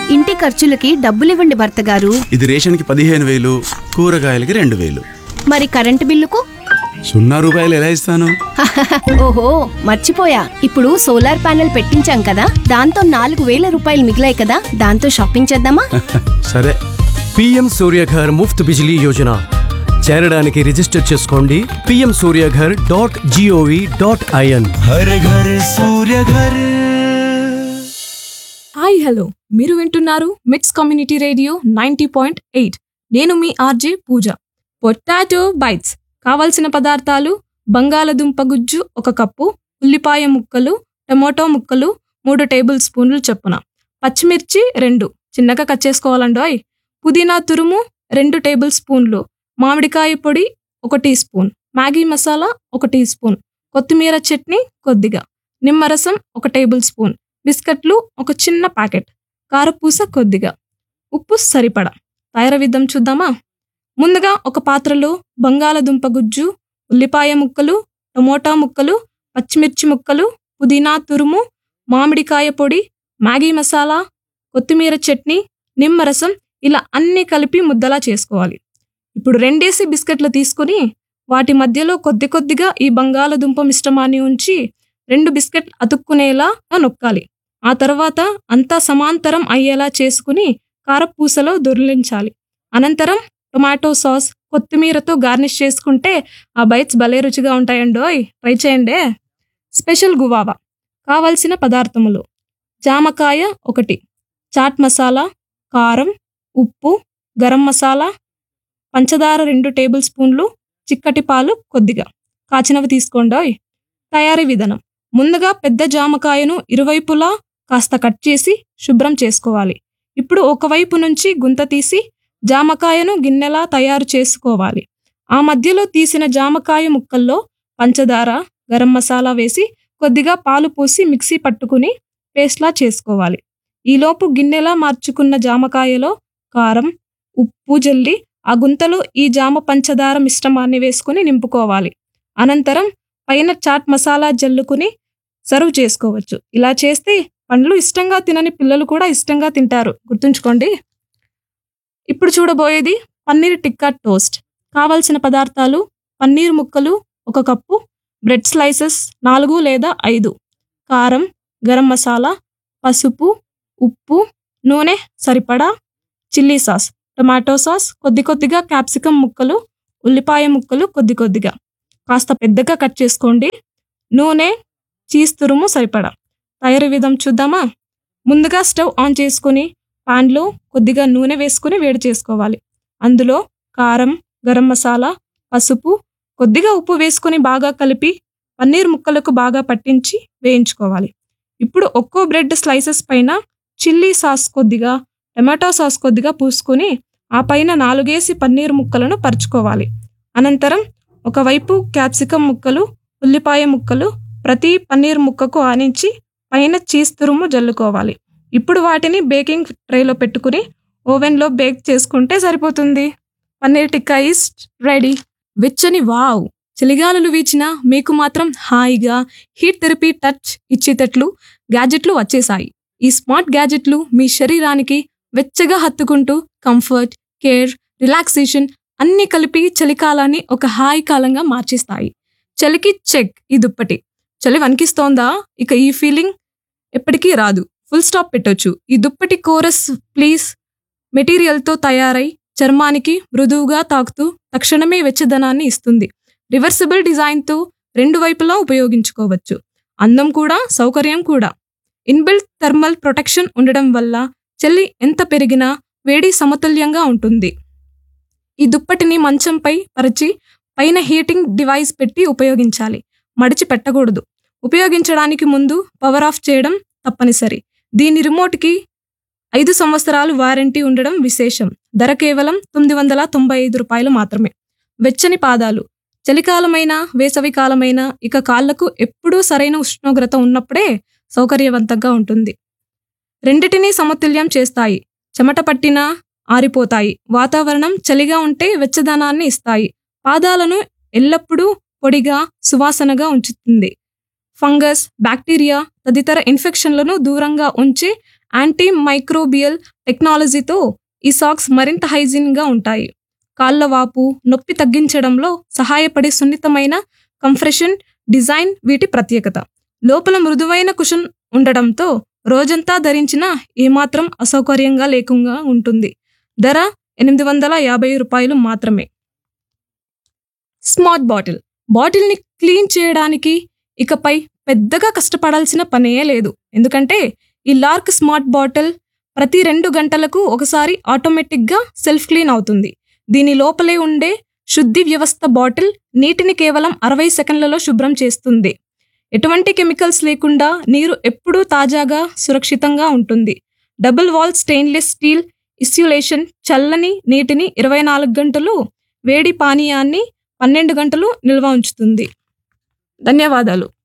ఇంటి ఖర్చులకి డబ్బులివ్వండి భర్త గారు ఇది రేషన్కి పదిహేను వేలు కూరగాయలకి రెండు వేలు మరి కరెంటు బిల్లుకు సున్నా రూపాయలు ఎలా ఇస్తాను ఓహో మర్చిపోయా ఇప్పుడు సోలార్ ప్యానెల్ పెట్టించాం కదా దాంతో నాలుగు వేల రూపాయలు మిగిలాయి కదా దాంతో షాపింగ్ చేద్దామా సరే పిఎం సూర్యఘర్ ముఫ్త్ బిజిలీ యోజన చేరడానికి రిజిస్టర్ చేసుకోండి PM Suryaghar dot G O V dot I N हर घर सूर्य घर హాయ్ హలో మీరు వింటున్నారు MITS community radio ninety point eight నేను మీ ఆర్జే పూజ పొటాటో బైట్స్ కావలసిన పదార్థాలు బంగాళదుంప గుజ్జు ఒక కప్పు ఉల్లిపాయ ముక్కలు టమోటో ముక్కలు మూడు టేబుల్ స్పూన్లు చొప్పున పచ్చిమిర్చి రెండు చిన్నగా కట్ చేసుకోవాలండోయ్ పుదీనా తురుము రెండు టేబుల్ స్పూన్లు మామిడికాయ పొడి ఒక టీ స్పూన్ మ్యాగీ మసాలా ఒక టీ స్పూన్ కొత్తిమీర చట్నీ కొద్దిగా నిమ్మరసం ఒక టేబుల్ స్పూన్ బిస్కెట్లు ఒక చిన్న ప్యాకెట్ కారపూస కొద్దిగా ఉప్పు సరిపడా తయారీ విధం చూద్దామా ముందుగా ఒక పాత్రలో బంగాళదుంప గుజ్జు ఉల్లిపాయ ముక్కలు టమోటా ముక్కలు పచ్చిమిర్చి ముక్కలు పుదీనా తురుము మామిడికాయ పొడి మ్యాగీ మసాలా కొత్తిమీర చట్నీ నిమ్మరసం ఇలా అన్నీ కలిపి ముద్దలా చేసుకోవాలి ఇప్పుడు రెండేసి బిస్కెట్లు తీసుకుని వాటి మధ్యలో కొద్ది కొద్దిగా ఈ బంగాళదుంప మిశ్రమాన్ని ఉంచి రెండు బిస్కెట్ అతుక్కునేలా నొక్కాలి ఆ తర్వాత అంతా సమాంతరం అయ్యేలా చేసుకుని కారపూసలో దొర్లించాలి అనంతరం టొమాటో సాస్ కొత్తిమీరతో గార్నిష్ చేసుకుంటే ఆ బైట్స్ భలే రుచిగా ఉంటాయండోయ్ ట్రై చేయండి స్పెషల్ గువావా కావలసిన పదార్థములు జామకాయ ఒకటి చాట్ మసాలా కారం ఉప్పు గరం మసాలా పంచదార రెండు టేబుల్ స్పూన్లు చిక్కటి పాలు కొద్దిగా కాచినవి తీసుకోండోయ్ తయారీ విధానం ముందుగా పెద్ద జామకాయను ఇరువైపులా కాస్త కట్ చేసి శుభ్రం చేసుకోవాలి ఇప్పుడు ఒకవైపు నుంచి గుంత తీసి జామకాయను గిన్నెలా తయారు చేసుకోవాలి ఆ మధ్యలో తీసిన జామకాయ ముక్కల్లో పంచదార గరం మసాలా వేసి కొద్దిగా పాలు పోసి మిక్సీ పట్టుకుని పేస్ట్లా చేసుకోవాలి ఈలోపు గిన్నెలా మార్చుకున్న జామకాయలో కారం ఉప్పు జల్లి ఆ గుంతలో ఈ జామ పంచదార మిశ్రమాన్ని వేసుకుని నింపుకోవాలి అనంతరం పైన చాట్ మసాలా జల్లుకుని సర్వ్ చేసుకోవచ్చు ఇలా చేస్తే పండ్లు ఇష్టంగా తినని పిల్లలు కూడా ఇష్టంగా తింటారు గుర్తుంచుకోండి ఇప్పుడు చూడబోయేది పన్నీర్ టిక్కా టోస్ట్ కావలసిన పదార్థాలు పన్నీర్ ముక్కలు ఒక కప్పు బ్రెడ్ స్లైసెస్ నాలుగు లేదా ఐదు కారం గరం మసాలా పసుపు ఉప్పు నూనె సరిపడా చిల్లీ సాస్ టొమాటో సాస్ కొద్ది కొద్దిగా క్యాప్సికం ముక్కలు ఉల్లిపాయ ముక్కలు కొద్ది కొద్దిగా కాస్త పెద్దగా కట్ చేసుకోండి నూనె చీజ్ తురుము సరిపడా తయారీ విధం చూద్దామా ముందుగా స్టవ్ ఆన్ చేసుకుని పాన్లో కొద్దిగా నూనె వేసుకుని వేడి చేసుకోవాలి అందులో కారం గరం మసాలా పసుపు కొద్దిగా ఉప్పు వేసుకుని బాగా కలిపి పన్నీర్ ముక్కలకు బాగా పట్టించి వేయించుకోవాలి ఇప్పుడు ఒక్కో బ్రెడ్ స్లైసెస్ పైన చిల్లీ సాస్ కొద్దిగా టమాటో సాస్ కొద్దిగా పూసుకొని ఆ పైన నాలుగేసి పన్నీర్ ముక్కలను పరుచుకోవాలి అనంతరం ఒకవైపు క్యాప్సికం ముక్కలు ఉల్లిపాయ ముక్కలు ప్రతి పన్నీర్ ముక్కకు ఆనించి పైన చీజ్ తురుము జల్లుకోవాలి ఇప్పుడు వాటిని బేకింగ్ ట్రేలో పెట్టుకుని ఓవెన్లో బేక్ చేసుకుంటే సరిపోతుంది పన్నీర్ టిక్కా ఈస్ రెడీ వెచ్చని వావ్ చలిగాలులు వీచినా మీకు మాత్రం హాయిగా హీట్ థెరపీ టచ్ ఇచ్చేటట్లు గ్యాజెట్లు వచ్చేసాయి ఈ స్మార్ట్ గ్యాజెట్లు మీ శరీరానికి వెచ్చగా హత్తుకుంటూ కంఫర్ట్ కేర్ రిలాక్సేషన్ అన్ని కలిపి చలికాలాన్ని ఒక హాయి కాలంగా మార్చేస్తాయి చలికి చెక్ ఈ దుప్పటి చలి వణికిస్తోందా ఇక ఈ ఫీలింగ్ ఎప్పటికీ రాదు ఫుల్ స్టాప్ పెట్టొచ్చు ఈ దుప్పటి కోరస్ ప్లీజ్ మెటీరియల్తో తయారై చర్మానికి మృదువుగా తాకుతూ తక్షణమే వెచ్చదనాన్ని ఇస్తుంది రివర్సిబుల్ డిజైన్తో రెండు వైపులా ఉపయోగించుకోవచ్చు అందం కూడా సౌకర్యం కూడా ఇన్బిల్ట్ థర్మల్ ప్రొటెక్షన్ ఉండడం వల్ల చలి ఎంత పెరిగినా వేడి సమతుల్యంగా ఉంటుంది ఈ దుప్పటిని మంచంపై పరిచి పైన హీటింగ్ డివైస్ పెట్టి ఉపయోగించాలి మడిచి పెట్టకూడదు ఉపయోగించడానికి ముందు పవర్ ఆఫ్ చేయడం తప్పనిసరి దీని రిమోట్కి ఐదు సంవత్సరాలు వారంటీ ఉండడం విశేషం ధర కేవలం తొమ్మిది వందల తొంభై ఐదు రూపాయలు మాత్రమే వెచ్చని పాదాలు చలికాలమైన వేసవికాలమైన ఇక కాళ్లకు ఎప్పుడూ సరైన ఉష్ణోగ్రత ఉన్నప్పుడే సౌకర్యవంతంగా ఉంటుంది రెండిటినీ సమతుల్యం చేస్తాయి చెమట పట్టినా ఆరిపోతాయి వాతావరణం చలిగా ఉంటే వెచ్చదనాన్ని ఇస్తాయి పాదాలను ఎల్లప్పుడూ పొడిగా సువాసనగా ఉంచుతుంది ఫంగస్ బ్యాక్టీరియా తదితర ఇన్ఫెక్షన్లను దూరంగా ఉంచి యాంటీ మైక్రోబియల్ టెక్నాలజీతో ఈ సాక్స్ మరింత హైజీన్గా ఉంటాయి కాళ్ళ వాపు నొప్పి తగ్గించడంలో సహాయపడే సున్నితమైన కంప్రెషన్ డిజైన్ వీటి ప్రత్యేకత లోపల మృదువైన కుషన్ ఉండడంతో రోజంతా ధరించినా ఏమాత్రం అసౌకర్యంగా లేకుండా ఉంటుంది ధర ఎనిమిది వందల యాభై రూపాయలు మాత్రమే స్మార్ట్ బాటిల్ బాటిల్ని క్లీన్ చేయడానికి ఇకపై పెద్దగా కష్టపడాల్సిన పనే లేదు ఎందుకంటే ఈ లార్క్ స్మార్ట్ బాటిల్ ప్రతి రెండు గంటలకు ఒకసారి ఆటోమేటిక్గా సెల్ఫ్ క్లీన్ అవుతుంది దీని లోపలే ఉండే శుద్ధి వ్యవస్థ బాటిల్ నీటిని కేవలం అరవై సెకండ్లలో శుభ్రం చేస్తుంది ఎటువంటి కెమికల్స్ లేకుండా నీరు ఎప్పుడూ తాజాగా సురక్షితంగా ఉంటుంది double wall stainless steel insulation చల్లని నీటిని ఇరవై నాలుగు గంటలు వేడి పానీయాన్ని పన్నెండు గంటలు నిల్వ ఉంచుతుంది ధన్యవాదాలు